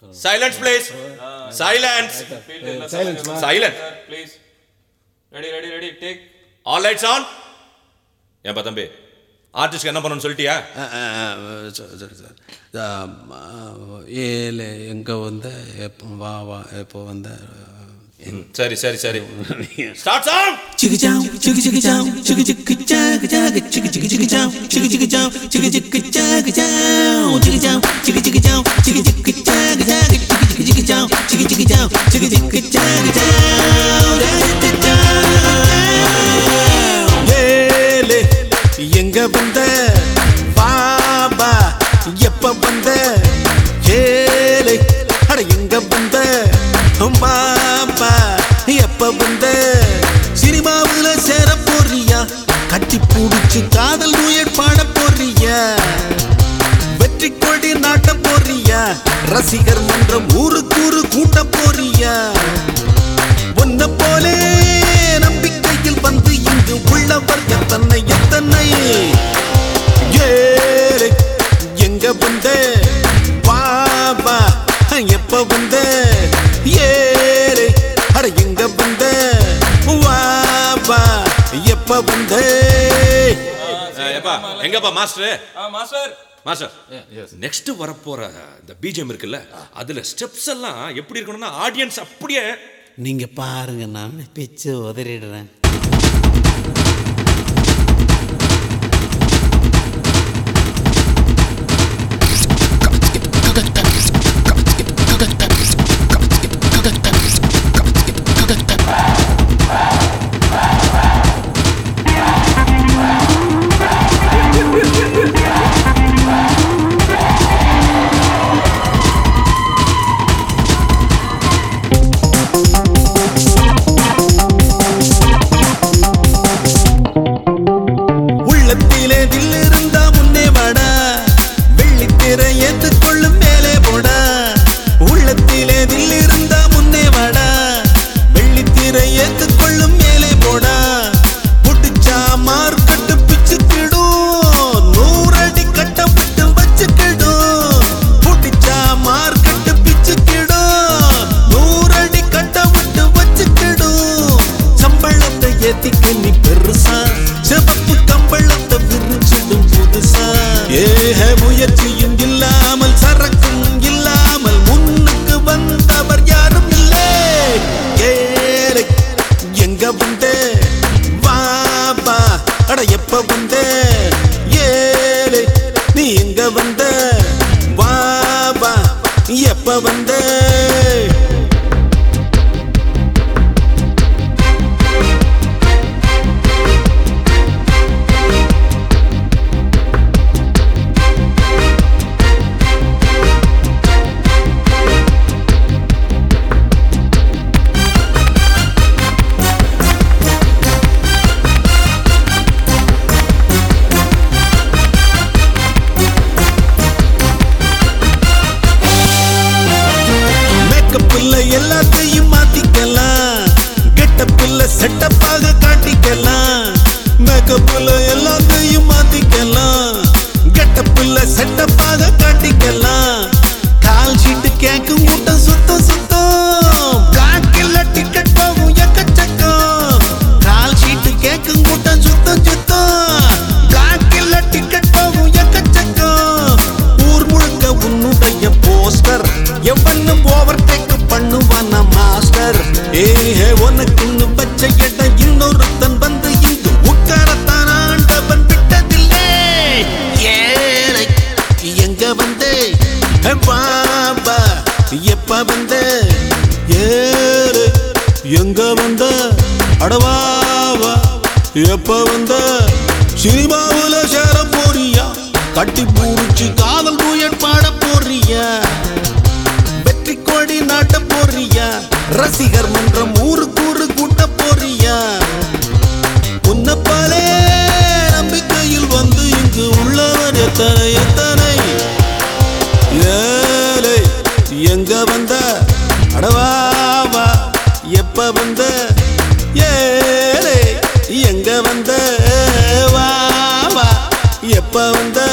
silence please silence silent please ready ready ready take all lights on ஏன்பா தம்பி ஆர்டிஸ்ட்க்கு என்ன பண்ணணும்னு சொல்லிட்டியா சரி சரி சார் ஏழு எங்கே வந்த எப்போ வா வா எப்போ வந்த ம், சரி சரி சரி ஸ்டார்ட் சாங் சிக்கு சாம் சிக்கு சிக்கு சாம் சிக்கு சிக்கு சாக்கு சாக்கு சிக்கு சிக்கு சிக்கு சாம் சிக்கு சிக்கு சாம் சிக்கு சிக்கு சாக்கு சாம் சிக்கு சாம் சிக்கு சிக்கு சாம் சிக்கு சிக்கு சாக்கு சாக்கு சிக்கு சிக்கு சிக்கு சாம் சிக்கு சிக்கு சாம் சிக்கு சிக்கு சாக்கு சாம் ஏலே எங்க வந்த பாபா எப்ப வந்த ஏலே அட எங்க வந்த பாபா எப்ப வந்த சினிமாவுல சேர போறியா கட்டி புடிச்சு காதல் நூயட் பாட போறியா வெற்றி கொடி நாட்ட போறியா ரசிகர் மன்றம் ஊருக்கூறு கூட்ட போறியா உன்ன போலே நம்பிக்கையில் வந்து இங்கு உள்ளவர் எத்தனை எத்தனை ஏழை எங்க வந்த பாபா எப்ப வந்த ஏழை அட எங்க வந்த வாபா எப்ப வந்த ஏப்பா எங்கப்பா மாஸ்டர் ஆ மாஸ்டர் மாஸ்டர் நெக்ஸ்ட் வரப்போற இந்த பிஜிஎம் இருக்குல்ல அதுல ஸ்டெப்ஸ் எல்லாம் எப்படி இருக்கணும்னா ஆடியன்ஸ் அப்படியே நீங்க பாருங்க நான் பிச்சு உதறிடுறேன் உள்ளத்திலே தில்லிருந்தா முன்னே வாடா வெள்ளித்திரை ஏத்துக்கொள்ளும் மேலே போடா உள்ளத்திலே தில்லிருந்தா முன்னே வாடா வெள்ளித்திரை ஏத்துக்கொள்ளும் மேலே போடா புடிச்சா மார்க்கட்டு பிச்சுக்கிடும் நூறடி கட்டப்பட்டு வச்சுக்கிடும் புடிச்சா மார்க்கட்டு பிச்சுக்கிடும் நூறடி கட்டப்பட்டு வச்சுக்கிடும் சம்பளத்தை ஏத்திக்க நீ பெருசா சிவப்பு கம்பளத்தை விரிச்சிடும் புதுசா ஏக முயற்சியும் இல்லாமல் சரக்கும் இல்லாமல் முன்னுக்கு வந்தவர் யாரும் இல்லை ஏழை எங்க வந்த வாபா அட எப்ப வந்த ஏழை நீ எங்க வந்த வாபா எப்ப வந்த மேக்கப் இல்ல எல்லாத்தையும் மாத்திக்கலாம் கெட்டப் இல்ல செட்டப்பாக காட்டிக்கலாம் மேக்கப் இல்ல எல்லாத்தையும் மாத்திக்கலாம் கெட்டப் இல்ல செட்டப்பாக காட்டிக்கலாம் கால் ஷீட்டு கேக்கும் கூட்டம் சுத்தம் சுத்தம் பிளாக் இல்ல டிக்கெட் போகும் எக்கச்சக்கம் கால் ஷீட்டு கேக்கும் கூட்டம் சுத்தம் சுத்தம் பிளாக் இல்ல டிக்கெட் போகும் எக்கச்சக்கம் ஊர் முழுக்க உன்னுடைய போஸ்டர் எவனும் ஓவர் டேக் பண்ணுவானா மாஸ்டர் ஏஹே உனக்குன்னு வச்ச இடம் இன்னொருத்தன் வந்து இங்கு உட்காரத்தான் ஆண்டவன் விட்டதில்லை ஏழை எங்க வந்து பாபா எப்ப வந்து ஏழை எங்க வந்த அடவாவா எப்ப வந்த சினிமாவுல சேர போறியா கட்டி பூரிச்சு காதல் பூயட் பாட போறியா வெற்றி கோடி நாட்ட போறியா ரசிகர் மன்றம் ஊருக்கூறு கூட்ட போறியா உன்னப்பாலே நம்பிக்கையில் வந்து இங்கு உள்ளவர் எத்தனை எத்தனை ஏழை எங்க வந்த அடவாவா எப்ப வந்த ஏழை எங்க வந்த வாவா எப்ப வந்த